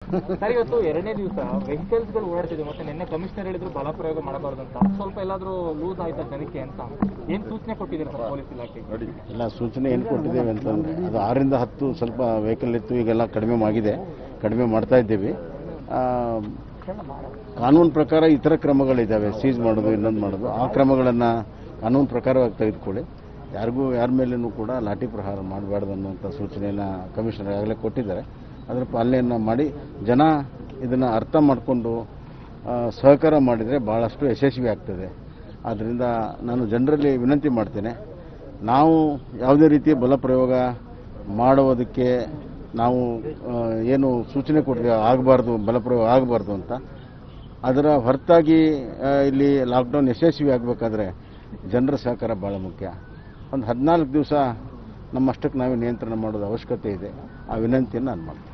sir ಇವತ್ತು ಎರಡನೇ ದಿವಸ ವೆಹಿಕಲ್ಸ್ ಗಳು ಓಡಾಡ್ತಿದೆ ಮತ್ತೆ ನಿನ್ನೆ ಕಮಿಷನರ್ ಹೇಳಿದ್ರು ಬಲ ಪ್ರಯೋಗ ಮಾಡಬಾರ್ದು ಅಂತ ಸ್ವಲ್ಪ ಎಲ್ಲಾದ್ರೂ ಲೂಸ್ ಆಯ್ತಾ ಜನಕ್ಕೆ ಅಂತ ಏನ್ ಸೂಚನೆ ಕೊಟ್ಟಿದ್ದೀರಾ ಸರ್ ಪೊಲೀಸ್ ಇಲಾಖೆ ಎಲ್ಲ ಸೂಚನೆ ಏನು ಕೊಟ್ಟಿದ್ದೇವೆ ಅಂತಂದರೆ ಅದು ಆರರಿಂದ ಹತ್ತು ಸ್ವಲ್ಪ ವೆಹಿಕಲ್ ಇತ್ತು ಈಗೆಲ್ಲ ಕಡಿಮೆ ಆಗಿದೆ ಕಡಿಮೆ ಮಾಡ್ತಾ ಇದ್ದೀವಿ ಆ, ಕಾನೂನು ಪ್ರಕಾರ ಇತರ ಕ್ರಮಗಳಿದ್ದಾವೆ ಸೀಸ್ ಮಾಡೋದು ಇನ್ನೊಂದು ಮಾಡೋದು ಆ ಕ್ರಮಗಳನ್ನು ಕಾನೂನು ಪ್ರಕಾರವಾಗಿ ತೆಗೆದುಕೊಳ್ಳಿ ಯಾರಿಗೂ ಯಾರ ಮೇಲೇನೂ ಕೂಡ ಲಾಠಿ ಪ್ರಹಾರ ಮಾಡಬಾರ್ದು ಅನ್ನುವಂಥ ಸೂಚನೆಯನ್ನು ಕಮಿಷನರ್ ಆಗಲೇ ಕೊಟ್ಟಿದ್ದಾರೆ ಅದರ ಪಾಲನೆಯನ್ನು ಮಾಡಿ ಜನ ಇದನ್ನು ಅರ್ಥ ಮಾಡಿಕೊಂಡು ಆ, ಸಹಕಾರ ಮಾಡಿದರೆ ಭಾಳಷ್ಟು ಯಶಸ್ವಿ ಆಗ್ತದೆ ಆದ್ದರಿಂದ ನಾನು ಜನರಲ್ಲಿ ವಿನಂತಿ ಮಾಡ್ತೇನೆ ನಾವು ಯಾವುದೇ ರೀತಿಯ ಬಲ ಪ್ರಯೋಗ ಮಾಡುವುದಕ್ಕೆ ನಾವು ಆ, ಏನು ಸೂಚನೆ ಕೊಟ್ಟಿದ್ದೇವೆ ಆಗಬಾರ್ದು ಬಲಪ್ರಯೋಗ ಆಗಬಾರ್ದು ಅಂತ ಅದರ ಹೊರತಾಗಿ ಆ, ಇಲ್ಲಿ ಲಾಕ್ಡೌನ್ ಯಶಸ್ವಿ ಆಗಬೇಕಾದ್ರೆ ಜನರ ಸಹಕಾರ ಭಾಳ ಮುಖ್ಯ ಒಂದು ಹದಿನಾಲ್ಕು ದಿವಸ ನಮ್ಮಷ್ಟಕ್ಕೆ ನಾವೇ ನಿಯಂತ್ರಣ ಮಾಡೋದು ಅವಶ್ಯಕತೆ ಇದೆ ಆ ವಿನಂತಿಯನ್ನು ನಾನು ಮಾಡ್ತೀನಿ